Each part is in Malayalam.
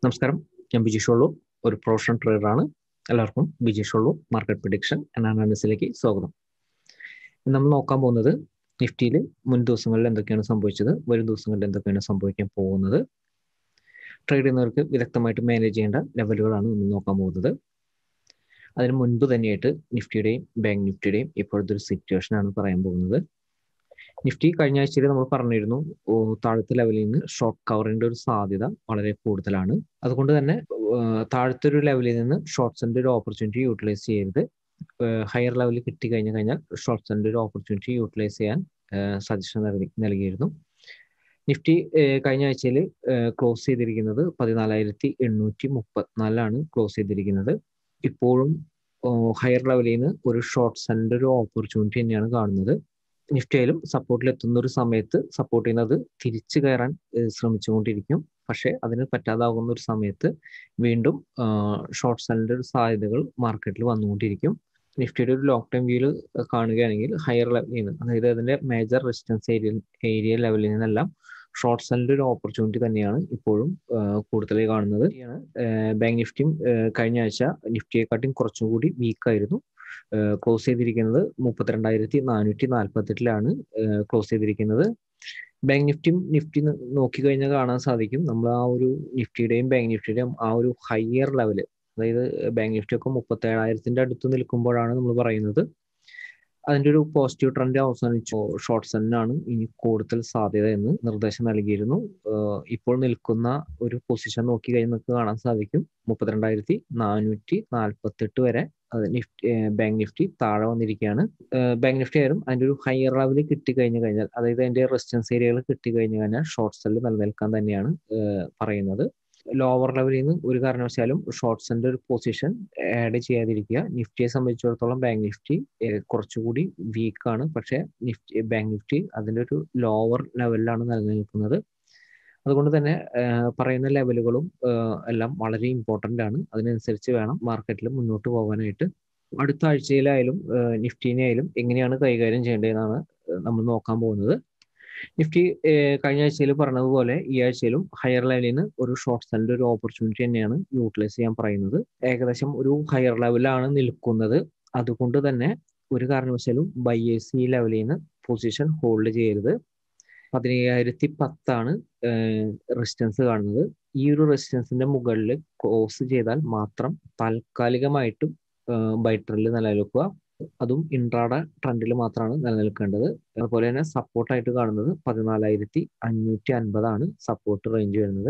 നമസ്കാരം ഞാൻ ബിജീഷ് ഉള്ളു ഒരു പ്രൊഫഷണൽ ട്രേഡറാണ് എല്ലാവർക്കും ബിജീഷ് ഉള്ളു മാർക്കറ്റ് പ്രഡിക്ഷൻ എന്ന അനാലിസിലേക്ക് സ്വാഗതം നമ്മൾ നോക്കാൻ പോകുന്നത് നിഫ്റ്റിയിൽ മുൻ ദിവസങ്ങളിൽ എന്തൊക്കെയാണ് സംഭവിച്ചത് വരും ദിവസങ്ങളിൽ എന്തൊക്കെയാണ് സംഭവിക്കാൻ പോകുന്നത് ട്രേഡ് ചെയ്യുന്നവർക്ക് വിദഗ്ധമായിട്ട് മാനേജ് ചെയ്യേണ്ട ലെവലുകളാണ് നമ്മൾ നോക്കാൻ പോകുന്നത് അതിന് മുൻപ് തന്നെയായിട്ട് നിഫ്റ്റിയുടെയും ബാങ്ക് നിഫ്റ്റിയുടെയും ഇപ്പോഴത്തെ ഒരു സിറ്റുവേഷനാണ് പറയാൻ പോകുന്നത് നിഫ്റ്റി കഴിഞ്ഞ ആഴ്ചയിൽ നമ്മൾ പറഞ്ഞിരുന്നു താഴത്തെ ലെവലിൽ നിന്ന് ഷോർട്ട് കവറിന്റെ ഒരു സാധ്യത വളരെ കൂടുതലാണ് അതുകൊണ്ട് തന്നെ താഴത്തെ ഒരു ലെവലിൽ നിന്ന് ഷോർട്ട്സിന്റെ ഒരു ഓപ്പർച്യൂണിറ്റി യൂട്ടിലൈസ് ചെയ്യരുത് ഹയർ ലെവലിൽ കിട്ടി കഴിഞ്ഞു കഴിഞ്ഞാൽ ഷോർട്ട്സിന്റെ ഒരു ഓപ്പർച്യൂണിറ്റി യൂട്ടിലൈസ് ചെയ്യാൻ സജഷൻ നൽകിയിരുന്നു നിഫ്റ്റി കഴിഞ്ഞ ആഴ്ചയിൽ ക്ലോസ് ചെയ്തിരിക്കുന്നത് പതിനാലായിരത്തി എണ്ണൂറ്റി മുപ്പത്തിനാലിലാണ് ക്ലോസ് ചെയ്തിരിക്കുന്നത് ഇപ്പോഴും ഹയർ ലെവലിൽ നിന്ന് ഒരു ഷോർട്ട്സിന്റെ ഒരു ഓപ്പർച്യൂണിറ്റി തന്നെയാണ് കാണുന്നത് നിഫ്റ്റിയിലും സപ്പോർട്ടിൽ എത്തുന്ന ഒരു സമയത്ത് സപ്പോർട്ട് ചെയ്യുന്നത് തിരിച്ചു കയറാൻ ശ്രമിച്ചുകൊണ്ടിരിക്കും പക്ഷെ അതിന് പറ്റാതാകുന്ന ഒരു സമയത്ത് വീണ്ടും ഷോർട്ട് സെല്ലിന്റെ ഒരു സാധ്യതകൾ മാർക്കറ്റിൽ വന്നുകൊണ്ടിരിക്കും നിഫ്റ്റിയുടെ ഒരു ലോങ് ടൈം വ്യൂവിൽ കാണുകയാണെങ്കിൽ ഹയർ ലെവലിൽ നിന്ന് അതായത് അതിന്റെ മേജർ റെസിസ്റ്റൻസ് ഏരിയ ഏരിയ ലെവലിൽ നിന്നെല്ലാം ഷോർട്ട് സെല്ലിന്റെ ഒരു ഓപ്പർച്യൂണിറ്റി തന്നെയാണ് ഇപ്പോഴും കൂടുതലായി കാണുന്നത് ബാങ്ക് നിഫ്റ്റിയും കഴിഞ്ഞ ആഴ്ച നിഫ്റ്റിയെക്കാട്ടും കുറച്ചും കൂടി വീക്കായിരുന്നു ക്ലോസ് ചെയ്തിരിക്കുന്നത് മുപ്പത്തിരണ്ടായിരത്തി നാനൂറ്റി നാൽപ്പത്തെട്ടിലാണ് ക്ലോസ് ചെയ്തിരിക്കുന്നത് ബാങ്ക് നിഫ്റ്റിയും നിഫ്റ്റി നോക്കി കഴിഞ്ഞാൽ കാണാൻ സാധിക്കും നമ്മൾ ആ ഒരു നിഫ്റ്റിയുടെയും ബാങ്ക് നിഫ്റ്റിയുടെയും ആ ഒരു ഹയർ ലെവല് അതായത് ബാങ്ക് നിഫ്റ്റി ഒക്കെ മുപ്പത്തേഴായിരത്തിന്റെ അടുത്ത് നിൽക്കുമ്പോഴാണ് നമ്മൾ പറയുന്നത് അതിന്റെ ഒരു പോസിറ്റീവ് ട്രെൻഡ് അവസാനിച്ചു ഷോർട്ട് സെല്ലിനാണ് ഇനി കൂടുതൽ സാധ്യത എന്ന് നിർദ്ദേശം നൽകിയിരുന്നു ഇപ്പോൾ നിൽക്കുന്ന ഒരു പൊസിഷൻ നോക്കി കഴിഞ്ഞാൽ നമുക്ക് കാണാൻ സാധിക്കും മുപ്പത്തിരണ്ടായിരത്തി നാനൂറ്റി നാൽപ്പത്തെട്ട് വരെ നിഫ്റ്റി ബാങ്ക് നിഫ്റ്റി താഴെ വന്നിരിക്കുകയാണ് ബാങ്ക് നിഫ്റ്റി ആയാലും അതിന്റെ ഒരു ഹയർ ലെവലിൽ കിട്ടി കഴിഞ്ഞു കഴിഞ്ഞാൽ അതായത് അതിന്റെ റെസിസ്റ്റൻസ് ഏരിയകൾ കിട്ടി കഴിഞ്ഞു കഴിഞ്ഞാൽ ഷോർട്ട് സെല്ല് നിലനിൽക്കാൻ തന്നെയാണ് പറയുന്നത് ലോവർ ലെവലിൽ നിന്ന് ഒരു കാരണവശാലും ഷോർട്ട്സിന്റെ ഒരു പൊസിഷൻ ആഡ് ചെയ്യാതിരിക്കുക നിഫ്റ്റിയെ സംബന്ധിച്ചിടത്തോളം ബാങ്ക് നിഫ്റ്റി കുറച്ചുകൂടി വീക്കാണ് പക്ഷേ നിഫ്റ്റി ബാങ്ക് നിഫ്റ്റി അതിന്റെ ഒരു ലോവർ ലെവലിലാണ് നിലനിൽക്കുന്നത് അതുകൊണ്ട് തന്നെ പറയുന്ന ലെവലുകളും എല്ലാം വളരെ ഇമ്പോർട്ടൻ്റ് ആണ് അതിനനുസരിച്ച് വേണം മാർക്കറ്റിൽ മുന്നോട്ട് പോകാനായിട്ട് അടുത്ത ആഴ്ചയിലായാലും നിഫ്റ്റിനെ ആയാലും എങ്ങനെയാണ് കൈകാര്യം ചെയ്യേണ്ടതെന്നാണ് നമ്മൾ നോക്കാൻ പോകുന്നത് നിഫ്റ്റി കഴിഞ്ഞ ആഴ്ചയിൽ പറഞ്ഞതുപോലെ ഈ ആഴ്ചയിലും ഹയർ ലെവലിൽ നിന്ന് ഒരു ഷോർട്ട് സെല്ലിന്റെ ഒരു ഓപ്പർച്യൂണിറ്റി തന്നെയാണ് യൂട്ടിലൈസ് ചെയ്യാൻ പറയുന്നത് ഏകദേശം ഒരു ഹയർ ലെവലാണ് നിൽക്കുന്നത് അതുകൊണ്ട് തന്നെ ഒരു കാരണവശാലും ബൈ എ സി ലെവലിൽ നിന്ന് പൊസിഷൻ ഹോൾഡ് ചെയ്യരുത് പതിനയ്യായിരത്തി പത്താണ് റെസിസ്റ്റൻസ് കാണുന്നത് ഈ ഒരു റെസിസ്റ്റൻസിന്റെ മുകളിൽ ക്ലോസ് ചെയ്താൽ മാത്രം താൽക്കാലികമായിട്ടും ബൈ ട്രെൻഡിൽ നിലനിൽക്കുക അതും ഇൻട്രാഡ ട്രെൻഡിൽ മാത്രമാണ് നിലനിൽക്കേണ്ടത് അതുപോലെ തന്നെ സപ്പോർട്ടായിട്ട് കാണുന്നത് പതിനാലായിരത്തി അഞ്ഞൂറ്റി അൻപതാണ് സപ്പോർട്ട് റേഞ്ച് വരുന്നത്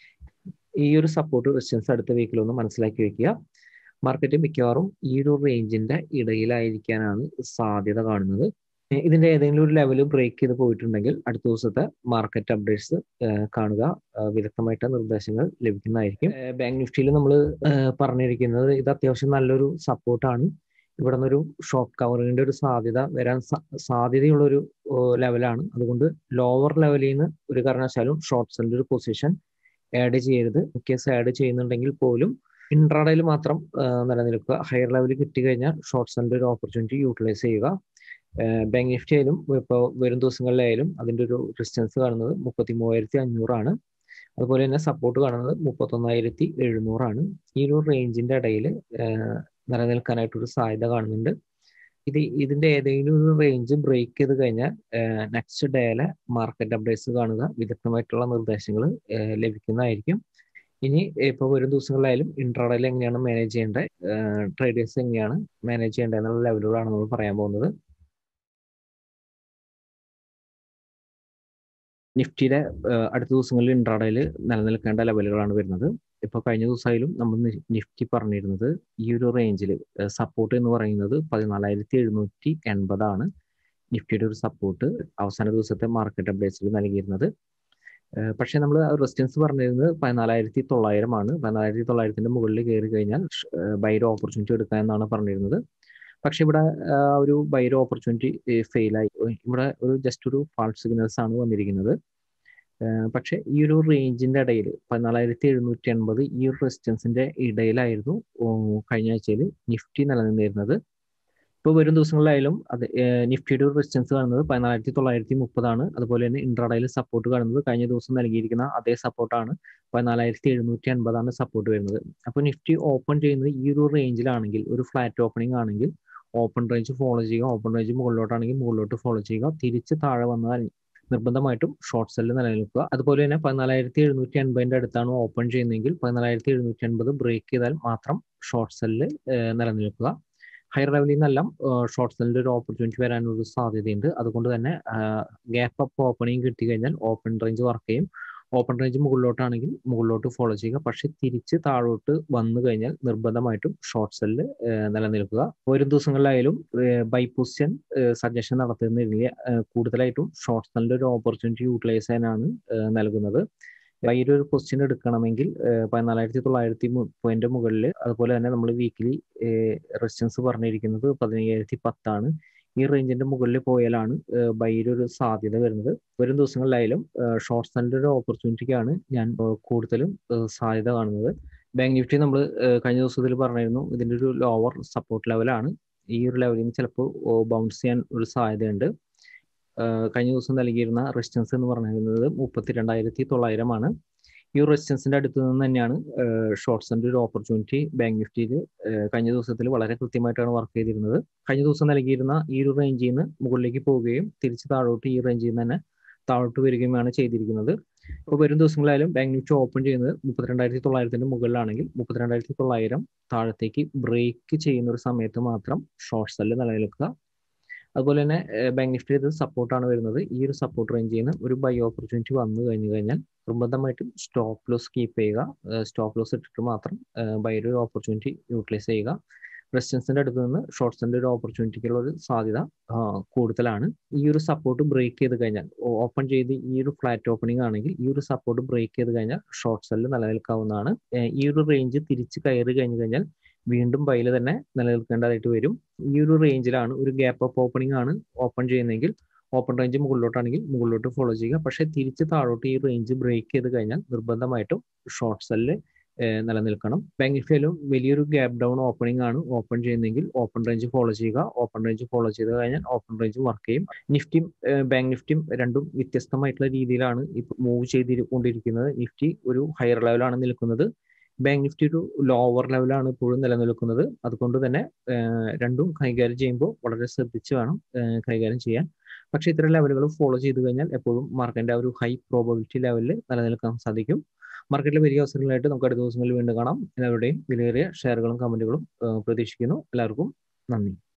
ഈ ഒരു സപ്പോർട്ട് റെസിസ്റ്റൻസ് അടുത്ത വീക്കിലൊന്ന് മനസ്സിലാക്കി വെക്കുക മാർക്കറ്റ് മിക്കവാറും ഈ ഒരു റേഞ്ചിന്റെ ഇടയിലായിരിക്കാനാണ് സാധ്യത കാണുന്നത് ഇതിന്റെ ഏതെങ്കിലും ഒരു ലെവൽ ബ്രേക്ക് ചെയ്ത് പോയിട്ടുണ്ടെങ്കിൽ അടുത്ത ദിവസത്തെ മാർക്കറ്റ് അപ്ഡേറ്റ്സ് കാണുക വിദഗ്ധമായിട്ട് നിർദ്ദേശങ്ങൾ ലഭിക്കുന്നതായിരിക്കും ബാങ്ക് നിഫ്റ്റിയിൽ നമ്മൾ പറഞ്ഞിരിക്കുന്നത് ഇത് അത്യാവശ്യം നല്ലൊരു സപ്പോർട്ടാണ് ഇവിടെ നിന്നൊരു ഷോർട്ട് കവറിങ്ങിന്റെ ഒരു സാധ്യത വരാൻ സാധ്യതയുള്ള ഒരു ലെവലാണ് അതുകൊണ്ട് ലോവർ ലെവലിൽ നിന്ന് ഒരു കാരണവശാലും ഷോർട്ട് സെല്ലിന്റെ ഒരു പൊസിഷൻ ആഡ് ചെയ്യരുത് കേസ് ആഡ് ചെയ്യുന്നുണ്ടെങ്കിൽ പോലും ഇൻട്രാഡയിൽ മാത്രം നിലനിൽക്കുക ഹയർ ലെവലിൽ കിട്ടി കഴിഞ്ഞാൽ ഷോർട്ട് സെല്ലിന്റെ ഒരു ഓപ്പർച്യൂണിറ്റി യൂട്ടിലൈസ് ചെയ്യുക ബാങ്ക് നിഫ്റ്റി ആയാലും ഇപ്പോൾ വരും ദിവസങ്ങളിലായാലും അതിന്റെ ഒരു റെസിസ്റ്റൻസ് കാണുന്നത് മുപ്പത്തി മൂവായിരത്തി അഞ്ഞൂറാണ് അതുപോലെ തന്നെ സപ്പോർട്ട് കാണുന്നത് മുപ്പത്തൊന്നായിരത്തി എഴുന്നൂറാണ് ഈ ഒരു റേഞ്ചിന്റെ ഇടയിൽ നിലനിൽക്കാനായിട്ടൊരു സാധ്യത കാണുന്നുണ്ട് ഇത് ഇതിന്റെ ഏതെങ്കിലും ഒരു റേഞ്ച് ബ്രേക്ക് ചെയ്ത് കഴിഞ്ഞാൽ നെക്സ്റ്റ് ഡേയിലെ മാർക്കറ്റ് അപ്ഡേറ്റ്സ് കാണുക വിദഗ്ധമായിട്ടുള്ള നിർദ്ദേശങ്ങൾ ലഭിക്കുന്നതായിരിക്കും ഇനി ഇപ്പോൾ വരും ദിവസങ്ങളിലായാലും ഇൻട്രാഡയിൽ എങ്ങനെയാണ് മാനേജ് ചെയ്യേണ്ടത് ട്രേഡേഴ്സ് എങ്ങനെയാണ് മാനേജ് ചെയ്യേണ്ടത് എന്നുള്ള ലെവലുകളാണ് നമ്മൾ പറയാൻ പോകുന്നത് നിഫ്റ്റിയുടെ അടുത്ത ദിവസങ്ങളിൽ ഇൻട്രാഡയിൽ നിലനിൽക്കേണ്ട ലെവലുകളാണ് വരുന്നത് ഇപ്പോൾ കഴിഞ്ഞ ദിവസമായാലും നമ്മൾ നിഫ്റ്റി പറഞ്ഞിരുന്നത് ഈ ഒരു റേഞ്ചിൽ സപ്പോർട്ട് എന്ന് പറയുന്നത് പതിനാലായിരത്തി എഴുന്നൂറ്റി എൺപതാണ് നിഫ്റ്റിയുടെ ഒരു സപ്പോർട്ട് അവസാന ദിവസത്തെ മാർക്കറ്റ് അപ്ഡേറ്റ്സിൽ നൽകിയിരുന്നത് പക്ഷേ നമ്മൾ റെസിസ്റ്റൻസ് പറഞ്ഞിരുന്നത് പതിനാലായിരത്തി തൊള്ളായിരമാണ് പതിനാലായിരത്തി തൊള്ളായിരത്തിന്റെ മുകളിൽ കയറി കഴിഞ്ഞാൽ ബൈര ഓപ്പർച്യൂണിറ്റി എടുക്കുക എന്നാണ് പറഞ്ഞിരുന്നത് പക്ഷെ ഇവിടെ ഒരു ബൈര ഓപ്പർച്യൂണിറ്റി ഫെയിലായി ഇവിടെ ഒരു ജസ്റ്റ് ഒരു ഫാൾസ് സിഗ്നൽസ് ആണ് വന്നിരിക്കുന്നത് പക്ഷെ ഈ ഒരു റേഞ്ചിന്റെ ഇടയിൽ പതിനാലായിരത്തി എഴുന്നൂറ്റി എൺപത് ഈ ഒരു റെസിസ്റ്റൻസിന്റെ ഇടയിലായിരുന്നു കഴിഞ്ഞ ആഴ്ചയിൽ നിഫ്റ്റി നിലനിന്നിരുന്നത് ഇപ്പോൾ വരും ദിവസങ്ങളിലായാലും അത് നിഫ്റ്റിയുടെ ഒരു റെസിസ്റ്റൻസ് കാണുന്നത് പതിനാലായിരത്തി തൊള്ളായിരത്തി മുപ്പതാണ് അതുപോലെ തന്നെ ഇൻട്രാഡയിൽ സപ്പോർട്ട് കാണുന്നത് കഴിഞ്ഞ ദിവസം നൽകിയിരിക്കുന്ന അതേ സപ്പോർട്ടാണ് പതിനാലായിരത്തി എഴുന്നൂറ്റി അൻപതാണ് സപ്പോർട്ട് വരുന്നത് അപ്പോൾ നിഫ്റ്റി ഓപ്പൺ ചെയ്യുന്നത് ഈ ഒരു റേഞ്ചിലാണെങ്കിൽ ഒരു ഫ്ലാറ്റ് ഓപ്പണിംഗ് ആണെങ്കിൽ ഓപ്പൺ റേഞ്ച് ഫോളോ ചെയ്യുക ഓപ്പൺ റേഞ്ച് മുകളിലോട്ടാണെങ്കിൽ മുകളിലോട്ട് ഫോളോ ചെയ്യുക തിരിച്ച് താഴെ വന്നാൽ നിർബന്ധമായിട്ടും ഷോർട്ട് സെല്ല് നിലനിൽക്കുക അതുപോലെ തന്നെ പതിനാലായിരത്തി എഴുന്നൂറ്റി അൻപതിൻ്റെ അടുത്താണ് ഓപ്പൺ ചെയ്യുന്നതെങ്കിൽ പതിനാലായിരത്തി എഴുന്നൂറ്റി അൻപത് ബ്രേക്ക് ചെയ്താൽ മാത്രം ഷോർട്ട് സെല്ല് നിലനിൽക്കുക ഹയർ ലെവലിൽ നിന്നെല്ലാം ഷോർട്ട് സെല്ലിൻ്റെ ഒരു ഓപ്പർച്യൂണിറ്റി വരാനൊരു സാധ്യതയുണ്ട് അതുകൊണ്ട് തന്നെ ഗ്യാപ്പ് അപ്പ് ഓപ്പണിംഗ് കിട്ടി കഴിഞ്ഞാൽ ഓപ്പൺ റേഞ്ച് വർക്ക് ചെയ്യും ഓപ്പൺ റേഞ്ച് മുകളിലോട്ടാണെങ്കിൽ മുകളിലോട്ട് ഫോളോ ചെയ്യുക പക്ഷെ തിരിച്ച് താഴോട്ട് വന്നു കഴിഞ്ഞാൽ നിർബന്ധമായിട്ടും ഷോർട്ട് സെല്ല് നിലനിൽക്കുക ഓരോ ദിവസങ്ങളിലായാലും ബൈ പൊസിഷൻ സജഷൻ നടത്തുന്നതിൽ കൂടുതലായിട്ടും ഷോർട്ട് സെല്ലിൻ്റെ ഒരു ഓപ്പർച്യൂണിറ്റി യൂട്ടിലൈസ് ചെയ്യാനാണ് നൽകുന്നത് ബൈ ഒരു പൊസിഷൻ എടുക്കണമെങ്കിൽ പതിനാലായിരത്തി തൊള്ളായിരത്തി പോയിന്റ് മുകളിൽ അതുപോലെ തന്നെ നമ്മൾ വീക്കിലി റെസിസ്റ്റൻസ് പറഞ്ഞിരിക്കുന്നത് പതിനയ്യായിരത്തി പത്താണ് ഈ റേഞ്ചിന്റെ മുകളിൽ പോയാലാണ് ബൈയുടെ ഒരു സാധ്യത വരുന്നത് വരും ദിവസങ്ങളിലായാലും ഷോർട്ട് സെല്ലിന്റെ ഒരു ഓപ്പർച്യൂണിറ്റിക്കാണ് ഞാൻ കൂടുതലും സാധ്യത കാണുന്നത് ബാങ്ക് നിഫ്റ്റി നമ്മൾ കഴിഞ്ഞ ദിവസത്തിൽ പറഞ്ഞിരുന്നു ഇതിന്റെ ഒരു ലോവർ സപ്പോർട്ട് ലെവലാണ് ഈ ഒരു ലെവലിൽ നിന്ന് ചിലപ്പോൾ ബൗൺസ് ചെയ്യാൻ ഒരു സാധ്യതയുണ്ട് കഴിഞ്ഞ ദിവസം നൽകിയിരുന്ന റെസിസ്റ്റൻസ് എന്ന് പറഞ്ഞിരുന്നത് മുപ്പത്തി രണ്ടായിരത്തി തൊള്ളായിരമാണ് ഈ ഒരു റെസിസ്റ്റൻസിന്റെ അടുത്ത് നിന്ന് തന്നെയാണ് ഷോർട്ട്സിന്റെ ഒരു ഓപ്പർച്യൂണിറ്റി ബാങ്ക് നിഫ്റ്റിയിൽ കഴിഞ്ഞ ദിവസത്തിൽ വളരെ കൃത്യമായിട്ടാണ് വർക്ക് ചെയ്തിരുന്നത് കഴിഞ്ഞ ദിവസം നൽകിയിരുന്ന ഈ ഒരു റേഞ്ചിൽ നിന്ന് മുകളിലേക്ക് പോവുകയും തിരിച്ച് താഴോട്ട് ഈ റേഞ്ചിൽ നിന്ന് തന്നെ താഴോട്ട് വരികയുമാണ് ചെയ്തിരിക്കുന്നത് ഇപ്പോൾ വരും ദിവസങ്ങളായാലും ബാങ്ക് നിഫ്റ്റി ഓപ്പൺ ചെയ്യുന്നത് മുപ്പത്തിരണ്ടായിരത്തി തൊള്ളായിരത്തിന്റെ മുകളിലാണെങ്കിൽ മുപ്പത്തിരണ്ടായിരത്തി തൊള്ളായിരം താഴത്തേക്ക് ബ്രേക്ക് ചെയ്യുന്ന ഒരു സമയത്ത് മാത്രം ഷോർട്ട് സെല്ല് നിലനിൽക്കുക അതുപോലെ തന്നെ ബാങ്ക് നിഫ്റ്റി ഇത് സപ്പോർട്ടാണ് വരുന്നത് ഈ ഒരു സപ്പോർട്ട് റേഞ്ചിൽ നിന്ന് ഒരു ബൈ ഓപ്പർച്യൂണിറ്റി വന്നു കഴിഞ്ഞു കഴിഞ്ഞാൽ നിർബന്ധമായിട്ടും സ്റ്റോപ്പ് ലോസ് കീപ്പ് ചെയ്യുക സ്റ്റോപ്പ് ലോസ് ഇട്ടിട്ട് മാത്രം ബൈ ഒരു ഓപ്പർച്യൂണിറ്റി യൂട്ടിലൈസ് ചെയ്യുക റെസിസ്റ്റൻസിന്റെ അടുത്ത് നിന്ന് ഷോർട്ട്സിന്റെ ഒരു ഓപ്പർച്യൂണിറ്റിക്കുള്ള ഒരു സാധ്യത കൂടുതലാണ് ഈ ഒരു സപ്പോർട്ട് ബ്രേക്ക് ചെയ്ത് കഴിഞ്ഞാൽ ഓപ്പൺ ചെയ്ത് ഈ ഒരു ഫ്ലാറ്റ് ഓപ്പണിംഗ് ആണെങ്കിൽ ഈ ഒരു സപ്പോർട്ട് ബ്രേക്ക് ചെയ്ത് കഴിഞ്ഞാൽ ഷോർട്ട് സെല്ല് നിലനിൽക്കാവുന്നതാണ് ഈ ഒരു റേഞ്ച് തിരിച്ച് കയറി കഴിഞ്ഞു കഴിഞ്ഞാൽ വീണ്ടും ബൈയിൽ തന്നെ നിലനിൽക്കേണ്ടതായിട്ട് വരും ഈ ഒരു റേഞ്ചിലാണ് ഒരു ഗ്യാപ്പ് അപ്പ് ഓപ്പണിംഗ് ആണ് ഓപ്പൺ ചെയ്യുന്നതെങ്കിൽ ഓപ്പൺ റേഞ്ച് മുകളിലോട്ടാണെങ്കിൽ മുകളിലോട്ട് ഫോളോ ചെയ്യുക പക്ഷേ തിരിച്ച് താഴോട്ട് ഈ റേഞ്ച് ബ്രേക്ക് ചെയ്ത് കഴിഞ്ഞാൽ നിർബന്ധമായിട്ടും ഷോർട്ട് സെല്ല് നിലനിൽക്കണം ബാങ്ക് നിഫ്റ്റിയിലും വലിയൊരു ഗ്യാപ്പ് ഡൗൺ ഓപ്പണിംഗ് ആണ് ഓപ്പൺ ചെയ്യുന്നതെങ്കിൽ ഓപ്പൺ റേഞ്ച് ഫോളോ ചെയ്യുക ഓപ്പൺ റേഞ്ച് ഫോളോ ചെയ്ത് കഴിഞ്ഞാൽ ഓപ്പൺ റേഞ്ച് വർക്ക് ചെയ്യും നിഫ്റ്റിയും ബാങ്ക് നിഫ്റ്റിയും രണ്ടും വ്യത്യസ്തമായിട്ടുള്ള രീതിയിലാണ് ഇപ്പോൾ മൂവ് ചെയ്തുകൊണ്ടിരിക്കുന്നത് നിഫ്റ്റി ഒരു ഹയർ ലെവലാണ് നിൽക്കുന്നത് ബാങ്ക് നിഫ്റ്റി ഒരു ലോവർ ലെവലാണ് ഇപ്പോഴും നിലനിൽക്കുന്നത് അതുകൊണ്ട് തന്നെ രണ്ടും കൈകാര്യം ചെയ്യുമ്പോൾ വളരെ ശ്രദ്ധിച്ച് വേണം കൈകാര്യം ചെയ്യാൻ പക്ഷേ ഇത്തരം ലെവലുകൾ ഫോളോ ചെയ്ത് കഴിഞ്ഞാൽ എപ്പോഴും മാർക്കറ്റിന്റെ ഒരു ഹൈ പ്രോബിലിറ്റി ലെവലിൽ നിലനിൽക്കാൻ സാധിക്കും മാർക്കറ്റിലെ വലിയ അവസരങ്ങളായിട്ട് നമുക്ക് അടുത്ത ദിവസങ്ങളിൽ വീണ്ടും കാണാം എല്ലാവരുടെയും വിലയേറിയ ഷെയറുകളും കമന്റുകളും പ്രതീക്ഷിക്കുന്നു എല്ലാവർക്കും നന്ദി